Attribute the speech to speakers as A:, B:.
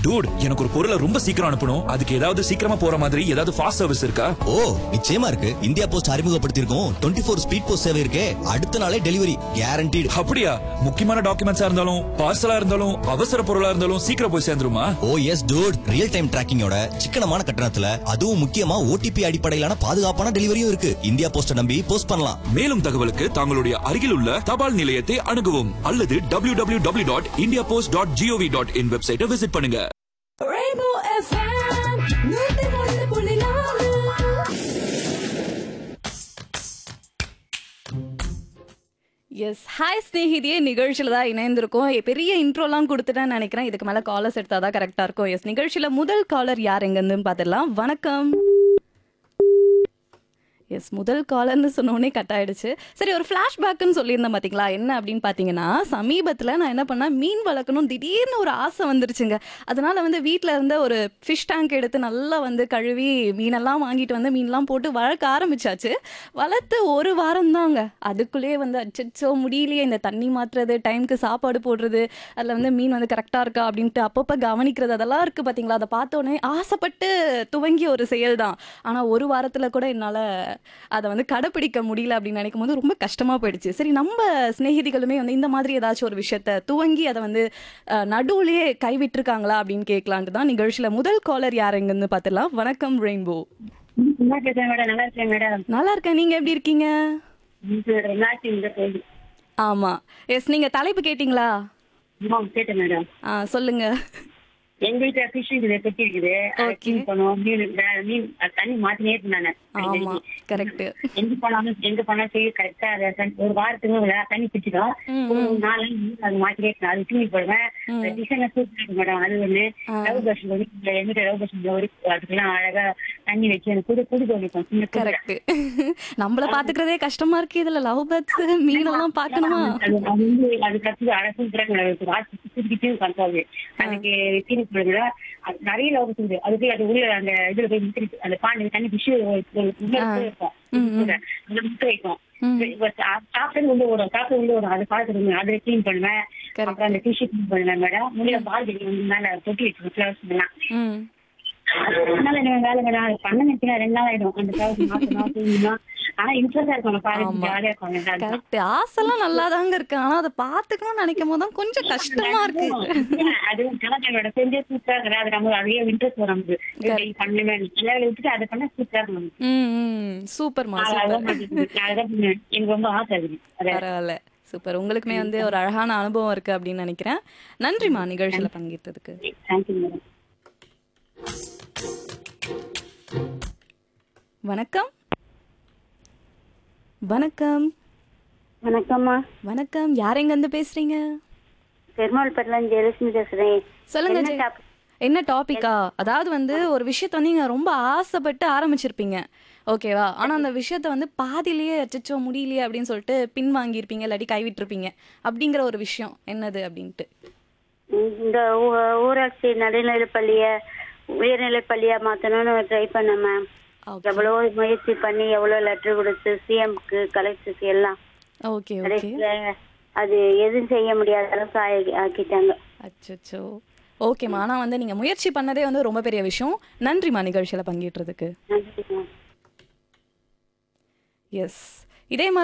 A: Dude எனக்கு ஒரு பொருளை ரொம்ப சீக்கிரம் அனுப்பணும் அதுக்கு ஏதாவது சீக்கிரமா போற மாதிரி ஏதாவது ஃபாஸ்ட் சர்வீஸ் இருக்கா
B: ஓ நிச்சயமா இருக்கு இந்தியா போஸ்ட் அறிமுகப்படுத்தியிருக்கோம் டுவெண்ட்டி ஃபோர் ஸ்பீட் போஸ்ட் சேவை இருக்கே அடுத்த நாளே டெலிவரி கேரண்டீடு
A: அப்படியா முக்கியமான டாக்குமெண்ட்ஸா இருந்தாலும் பார்சலா இருந்தாலும் அவசர பொருளா இருந்தாலும் சீக்கிரம் போய் சேர்ந்துருமா
B: oh yes dude real time டிராக்கிங்கோட சிக்கனமான கட்டணத்துல அதுவும் முக்கியமா ஓடிபி அடிப்படையிலான பாதுகாப்பான டெலிவரியும் இருக்கு இந்தியா போஸ்ட நம்பி போஸ்ட் பண்ணலாம்
A: மேலும் தகவலுக்கு தங்களுடைய அருகில் உள்ள தபால் நிலையத்தை அணுகவும் அல்லது W W W dot India post dot gov dot in வெப்சைட்டை விசிட் பண்ணுங்க
C: Rainbow FM, நூத்தி ஒன்று புள்ளி நாலு.
D: எஸ் ஹாய் ஸ்நேகிதியே நிகழ்ச்சியில் தான் இணைந்திருக்கோம் எ- பெரிய இன்ட்ரோலாம் கொடுத்துட்டேன்னு நினைக்கிறேன் இதுக்கு மேலே காலர்ஸ் எடுத்தால் தான் கரெக்டாக இருக்கும் எஸ் நிகழ்ச்சியில் முதல் காலர் யார் எங்கேருந்துன்னு பார்த்துடலாம் வணக்கம் எஸ் முதல் காலர்னு சொன்னோடனே கட் ஆயிடுச்சு சரி ஒரு ஃப்ளாஷ்பேக்குன்னு சொல்லியிருந்தேன் பார்த்தீங்களா என்ன அப்படின்னு பார்த்தீங்கன்னா சமீபத்தில் நான் என்ன பண்ணேன் மீன் வளர்க்கணும் திடீர்னு ஒரு ஆசை வந்துருச்சுங்க அதனால வந்து வீட்டில் இருந்த ஒரு ஃபிஷ் டேங்க் எடுத்து நல்லா வந்து கழுவி மீனெல்லாம் வாங்கிட்டு வந்து மீன்லாம் போட்டு வளர்க்க ஆரம்பிச்சாச்சு வளர்த்து ஒரு வாரம் தாங்க அதுக்குள்ளேயே வந்து அச்சச்சோ முடியலையே இந்த தண்ணி மாற்றுறது டைமுக்கு சாப்பாடு போடுறது அதில் வந்து மீன் வந்து கரெக்டாக இருக்கா அப்படின்ட்டு அப்பப்போ கவனிக்கிறது அதெல்லாம் இருக்குது பார்த்தீங்களா அதை பார்த்தோன்னே ஆசைப்பட்டு துவங்கிய ஒரு செயல் தான் ஆனால் ஒரு வாரத்தில் கூட என்னால் அதை வந்து கடைப்பிடிக்க முடியல அப்படின்னு நினைக்கும் போது ரொம்ப கஷ்டமாக போயிடுச்சு சரி நம்ம சிநேகிதிகளுமே வந்து இந்த மாதிரி ஏதாச்சும் ஒரு விஷயத்த துவங்கி அதை வந்து அஹ், நடுவுலயே கைவிட்டிருக்காங்களா அப்படின்னு கேட்கலான்ட்டு தான் நிகழ்ச்சியில் முதல் காலர் யார் எங்கன்னு பார்த்துடலாம் வணக்கம் ரெயின்போ
E: நல்லா இருக்கேன் மேடம் நல்லா இருக்கேன் மேடம்
D: நல்லா இருக்கேன் நீங்கள் எப்படி இருக்கீங்க
E: இது ரெண்டாயிரத்தி இந்த கோயில்
D: ஆமாம் எஸ் நீங்கள் தலைப்பு கேட்டிங்களா
E: ஆமா கேட்டேன் மேடம்
D: ஆ சொல்லுங்க
E: எங்க வீட்டுல ஃபிஷ் இருக்குது பெட்டி இருக்குது அதை
D: Okay.
E: clean பண்ணுவோம் மீன் வே- மீன் அது தண்ணி மாத்தினே இருந்தாங்க
D: ஆமா கரெக்ட்
E: எங்க போனாலும் எங்க போனாலும் சரி கரெக்டா அதை தண்ணி- ஒரு வாரத்துக்கு ஒரு தண்ணி பிடிச்சிடும்
D: ம்,
E: ஒரு நாலு நாள் மீன் அது மாத்தினே இருக்கணும் அது தூங்கி போடுவேன் டிசைன் சூப்பர் இருக்கு மேடம் அது ஒண்ணு லவ் பஸ் ஒரு எங்க லவ் பஸ் ஒரு அதுக்கெல்லாம் அழகா தண்ணி வச்சு அந்த குடு குடு வைப்போம் சின்ன குடு
D: கரெக்ட் நம்மள பாத்துக்கிறதே கஷ்டமா இருக்கு இதுல லவ் பேர்ட்ஸ் மீனெல்லாம் பார்க்கணுமா
E: அது அது வந்து அதுக்கு அடுத்தது அழகு பிறகு வாசி சுத்திக்கிட்டு கன்றாது அதுக்கு தீனி போடுங்க அது நிறைய லோகம் இருக்குது அதுக்கு அது உள்ள அந்த இதுல போய் முத்திரி அந்த பாண்டி தண்ணி பிஷு உள்ள இருக்கும் அந்த முட்டை வைக்கும் சாப்பிட்டு உள்ள வரும் சாப்பிட்டு உள்ள வரும் அதை பார்த்துருங்க அதை கிளீன் பண்ணுவேன்
D: Correct.
E: அப்புறம் அந்த டிஷ்யூ கிளீன் பண்ணுவேன் மேடம் முடியல பால் செடி வந்து மேல தொட்டி வச்சிருக்கோம் ஃபிளவர்ஸ் எல்லாம்
D: ம்
E: அதனால என்ன வேலை மேடம் அது பண்ண நினைக்கிறேன் ரெண்டு நாள் ஆயிடும் அந்த ஃபிளவர்ஸ் மாசம் மாசம் ஆனா இன்ட்ரெஸ்டா இருக்கும் பாருங்க
D: ஆமா.
E: ஜாலியா இருக்கும் அதுதான்.
D: கரெக்ட் ஆசைலாம் நல்லா தாங்க இருக்கு ஆனா அதை பாத்துக்கணும்னு நினைக்கும் போது தான் கொஞ்சம் கஷ்டமா இருக்கு
E: அது கலாச்சாரோட செஞ்சே சூப்பரா இருக்குது அது நம்ம அதே இன்ட்ரெஸ்ட் வரும் நமக்கு இப்படி பண்ணுவேன் எல்லா வேலையும் விட்டுட்டு அதை பண்ணா சூப்பரா இருக்கும் நமக்கு.
D: ம் ம் சூப்பர்மா
E: அது- அதான்
D: சூப்பர்
E: பண்ணுவேன். நான் அதான் பண்ணுவேன். எனக்கு ரொம்ப ஆசை அது அதை
D: பரவாயில்ல சூப்பர் உங்களுக்குமே வந்து ஒரு அழகான அனுபவம் இருக்கு அப்படின்னு நினைக்கிறேன் நன்றிமா நிகழ்ச்சியில பங்கேற்றதுக்கு
E: தேங்க்யூ மேடம்
D: வணக்கம் வணக்கம்
F: வணக்கம்மா
D: வணக்கம் யார் எங்க இருந்து பேசுறீங்க
F: பெருமாள் பட்டலாம் ஜெயலட்சுமி பேசுறேன்
D: சொல்லுங்க
F: என்ன
D: ஜெய-
F: topic?
D: என்ன டாபிக்கா அதாவது வந்து ஒரு விஷயத்த வந்து நீங்க ரொம்ப ஆசைப்பட்டு ஆரம்பிச்சிருப்பீங்க ஓகேவா ஆனா அந்த விஷயத்த வந்து பாதியிலேயே அச்சச்சோ முடியலையே அப்படின்னு சொல்லிட்டு பின் வாங்கியிருப்பீங்க இல்லாட்டி கைவிட்டிருப்பீங்க அப்படிங்கிற ஒரு விஷயம் என்னது அப்படின்ட்டு
F: இந்த ஊ- ஊராட்சி நடுநிலைப் பள்ளிய உயர்நிலைப் பள்ளியா மாத்தணும்னு ட்ரை பண்ணேன் மேம்
D: ஓகே
F: எவ்வளவோ முயற்சி பண்ணி எவ்வளவு லெட்டர் கொடுத்து சிஎம்க்கு கலெக்டருக்கு எல்லாம்
D: ஓகே ஓகே
F: கடைசியில அது எதுவும் செய்ய முடியாத அளவுக்கு ஆகி- ஆக்கிட்டாங்க
D: அச்சச்சோ ஓகேம்மா ஆனா வந்து நீங்க முயற்சி பண்ணதே வந்து ரொம்ப பெரிய விஷயம் நன்றிம்மா நிகழ்ச்சியில பங்கேற்றதுக்கு
F: நன்றி மேம்
D: எஸ் இதே மாதிரி